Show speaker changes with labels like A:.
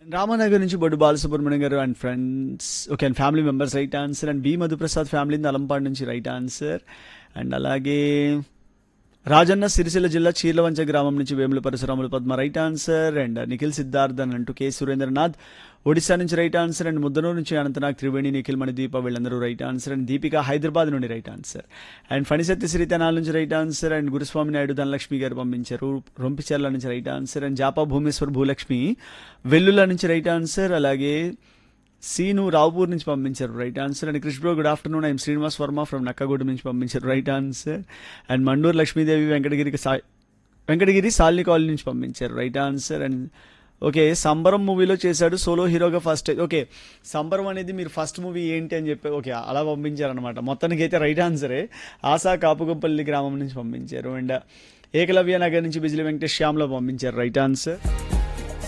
A: రామానగర్ నుంచి Boddu Balasubrahmanyam garu and friends okay and family members right answer and B Madhuprasad family Alampadu నుంచి right answer and అలాగే రాజన్న సిరిసిల్ల జిల్లా చీర్లవంచ గ్రామం నుంచి Vemula Parasuramulu Padma right answer and Nikhil Siddharth అని అంటూ కె సురేంద్రనాథ్ ఒడిశా నుంచి రైట్ ఆన్సర్ అండ్ ముద్దనూరు నుంచి అనంతనాగ్ త్రివేణి నిఖిల్ మణి దీప వీళ్ళందరూ right answer and Deepika Hyderabad నుండి right answer and Phanisatya Sritanala నుంచి right answer and Guruswamy Naidu Dhanalakshmi garu పంపించారు రొంపిచర్ల నుంచి right answer and Japa Bhumeshwar Bhulakshmi Vellula నుంచి రైట్ ఆన్సర్ అలాగే సీను రావుపూర్ నుంచి పంపించారు right answer and Krishna bro good afternoon I'm Srinivas Varma from Nakkaguda నుంచి పంపించారు right answer and Manduru Lakshmidevi వెంకటగిరికి సా వెంకటగిరి సాల్ని కాలనీ నుంచి పంపించారు రైట్ ఆన్సర్ అండ్ ఓకే సంబరం మూవీలో చేశాడు సోలో హీరోగా ఫస్ట్ ఓకే సంబరం అనేది మీరు ఫస్ట్ మూవీ ఏంటి అని చెప్పి ఓకే అలా పంపించారనమాట మొత్తానికి అయితే రైట్ ఆన్సరే ఆశా కాపుగంపల్లి గ్రామం నుంచి పంపించారు అండ్ ఏకలవ్య నగర్ నుంచి బిజిలి వెంకటేష్ శ్యామ్లో పంపించారు రైట్ ఆన్సర్